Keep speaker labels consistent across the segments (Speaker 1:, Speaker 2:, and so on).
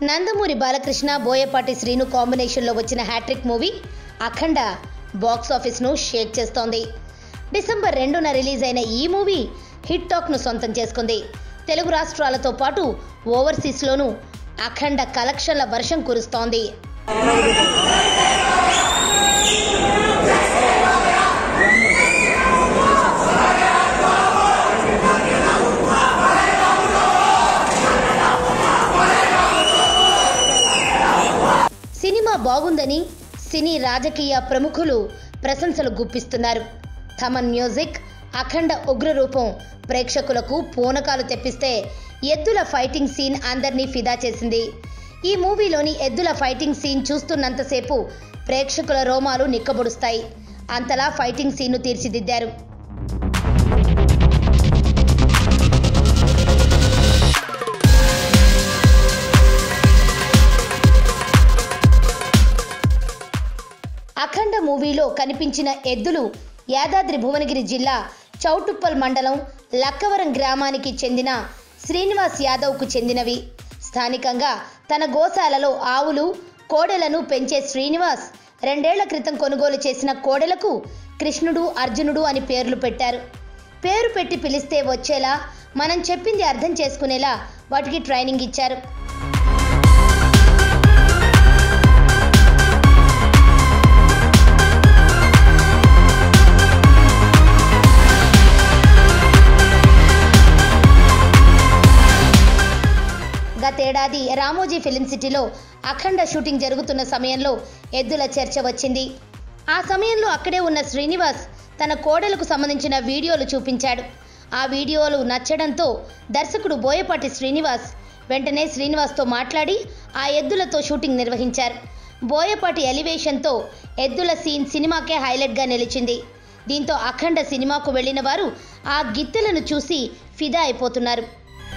Speaker 1: నందమూరి బాలకృష్ణ బోయపాటి శ్రీను కాంబినేషన్లో వచ్చిన hattrick movie Akhanda box ఆఫీస్ను షేక్ చేస్తోంది డిసెంబర్ రెండున రిలీజ్ అయిన ఈ మూవీ హిట్ టాక్ను సొంతం చేసుకుంది తెలుగు రాష్ట్రాలతో పాటు ఓవర్సీస్లోనూ అఖండ కలెక్షన్ల వర్షం కురుస్తోంది సినిమా బాగుందని సినీ రాజకీయ ప్రముఖులు ప్రశంసలు గుప్పిస్తున్నారు థమన్ మ్యూజిక్ అఖండ ఉగ్ర రూపం ప్రేక్షకులకు పూనకాలు తెప్పిస్తే ఎద్దుల ఫైటింగ్ సీన్ అందరినీ ఫిదా చేసింది ఈ మూవీలోని ఎద్దుల ఫైటింగ్ సీన్ చూస్తున్నంతసేపు ప్రేక్షకుల రోమాలు నిక్కబొడుస్తాయి అంతలా ఫైటింగ్ సీన్ను తీర్చిదిద్దారు అఖండ మూవీలో కనిపించిన ఎద్దులు యాదాద్రి భువనగిరి జిల్లా చౌటుప్పల్ మండలం లక్కవరం గ్రామానికి చెందిన శ్రీనివాస్ యాదవ్కు చెందినవి స్థానికంగా తన గోశాలలో ఆవులు కోడెలను పెంచే శ్రీనివాస్ రెండేళ్ల క్రితం కొనుగోలు చేసిన కోడెలకు కృష్ణుడు అర్జునుడు అని పేర్లు పెట్టారు పేరు పెట్టి పిలిస్తే వచ్చేలా మనం చెప్పింది అర్థం చేసుకునేలా వాటికి ట్రైనింగ్ ఇచ్చారు గతేడాది రామోజీ ఫిలిం సిటీలో అఖండ షూటింగ్ జరుగుతున్న సమయంలో ఎద్దుల చర్చ వచ్చింది ఆ సమయంలో అక్కడే ఉన్న శ్రీనివాస్ తన కోడలకు సంబంధించిన వీడియోలు చూపించాడు ఆ వీడియోలు నచ్చడంతో దర్శకుడు బోయపాటి శ్రీనివాస్ వెంటనే శ్రీనివాస్తో మాట్లాడి ఆ ఎద్దులతో షూటింగ్ నిర్వహించారు బోయపాటి ఎలివేషన్తో ఎద్దుల సీన్ సినిమాకే హైలైట్గా నిలిచింది దీంతో అఖండ సినిమాకు వెళ్ళిన వారు ఆ గిత్తెలను చూసి ఫిదా అయిపోతున్నారు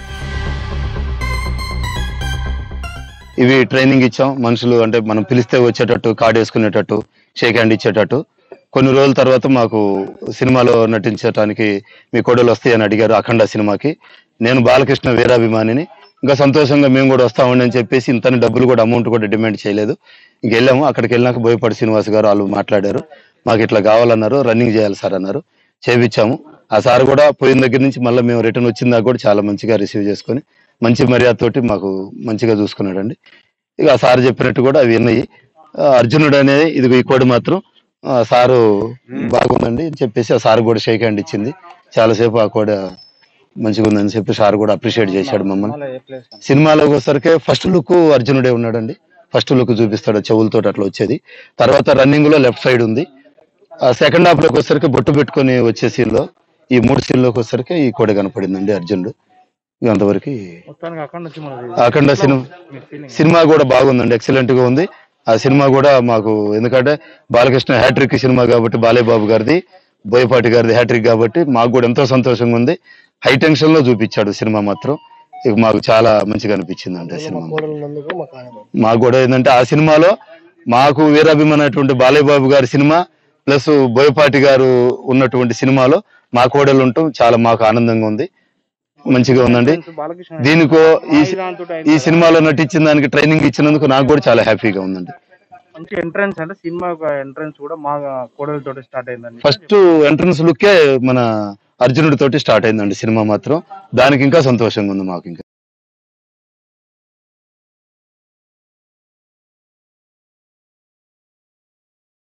Speaker 2: ఇవి ట్రైనింగ్ ఇచ్చాం మనుషులు అంటే మనం పిలిస్తే వచ్చేటట్టు కార్డు వేసుకునేటట్టు షేక్ హ్యాండ్ ఇచ్చేటట్టు కొన్ని రోజుల తర్వాత మాకు సినిమాలో నటించడానికి మీ కోడలు వస్తాయని అడిగారు అఖండ సినిమాకి నేను బాలకృష్ణ వీరాభిమానిని ఇంకా సంతోషంగా మేము కూడా వస్తామండి అని చెప్పేసి ఇంత డబ్బులు కూడా అమౌంట్ కూడా డిమాండ్ చేయలేదు ఇంక వెళ్ళాము అక్కడికి వెళ్ళినాక బోయపాటి శ్రీనివాస్ గారు వాళ్ళు మాట్లాడారు మాకు ఇట్లా కావాలన్నారు రన్నింగ్ చేయాలి సార్ అన్నారు చేపించాము ఆ సార్ కూడా పోయిన దగ్గర నుంచి మళ్ళీ మేము రిటర్న్ వచ్చిన దాకా కూడా చాలా మంచిగా రిసీవ్ చేసుకొని మంచి మర్యాదతోటి మాకు మంచిగా చూసుకున్నాడండి ఇక ఆ సార్ చెప్పినట్టు కూడా అవి విన్నాయి ఆ అర్జునుడు అనేది ఇది ఈ కోడి మాత్రం ఆ సారు బాగుందండి అని చెప్పేసి ఆ సార్ కూడా షేక్ హ్యాండ్ ఇచ్చింది చాలాసేపు ఆ కోడ మంచిగా ఉందని చెప్పి సార్ కూడా అప్రిషియేట్ చేశాడు మమ్మల్ని సినిమాలోకి వచ్చేసరికి ఫస్ట్ లుక్ అర్జునుడే ఉన్నాడండి ఫస్ట్ లుక్ చూపిస్తాడు చెవులతో అట్లా వచ్చేది తర్వాత రన్నింగ్ లో లెఫ్ట్ సైడ్ ఉంది సెకండ్ హాఫ్ లోకి వచ్చేసరికి బొట్టు పెట్టుకొని వచ్చే scene లో ఈ మూడు scene లోకి వచ్చేసరికి ఈ కోడ కనపడిందండి అర్జునుడు ఇక అంతవరకు
Speaker 3: మొత్తానికి అక్కడ నుంచి మనది
Speaker 2: అఖండ సినిమా
Speaker 3: మీ ఫీలింగ్
Speaker 2: సినిమా కూడా బాగుందండి ఎక్సలెంట్ గా ఉంది ఆ సినిమా కూడా మాకు ఎందుకంటే బాలకృష్ణ హ్యాట్రిక్ సినిమా కాబట్టి బాలయ్య బాబు గారిది బోయపాటి గారిది హ్యాట్రిక్ కాబట్టి మాకు కూడా ఎంతో సంతోషంగా ఉంది హై టెన్షన్ లో చూపించాడు సినిమా మాత్రం ఇక మాకు చాలా మంచిగా అనిపించింది అండి ఆ సినిమా
Speaker 3: ఉన్నందుకు మాకు ఆనందం
Speaker 2: మాకు కూడా ఏంటంటే ఆ సినిమాలో మాకు వీరాభిమానటువంటి బాలయ్య బాబు గారి సినిమా ప్లస్ బోయపాటి గారు ఉన్నటువంటి సినిమాలో మా కోడలు ఉండటం చాలా మాకు ఆనందంగా ఉంది మంచిగా ఉందండి
Speaker 3: బాలకృష్ణ
Speaker 2: దీనికో ఈ
Speaker 3: దాంతో
Speaker 2: ఈ సినిమాలో నటించిన దానికి ట్రైనింగ్ ఇచ్చినందుకు నాకు కూడా చాలా హ్యాపీగా ఉందండి
Speaker 3: మంచి ఎంట్రన్స్ అంటే సినిమా ఎంట్రన్స్ కూడా మా కోడలతో స్టార్ట్ అయిందండి
Speaker 2: ఫస్ట్ ఎంట్రన్స్ లుక్కే మన అర్జునుడి తోటి స్టార్ట్ అయిందండి సినిమా మాత్రం దానికి ఇంకా సంతోషంగా ఉంది మాకు ఇంకా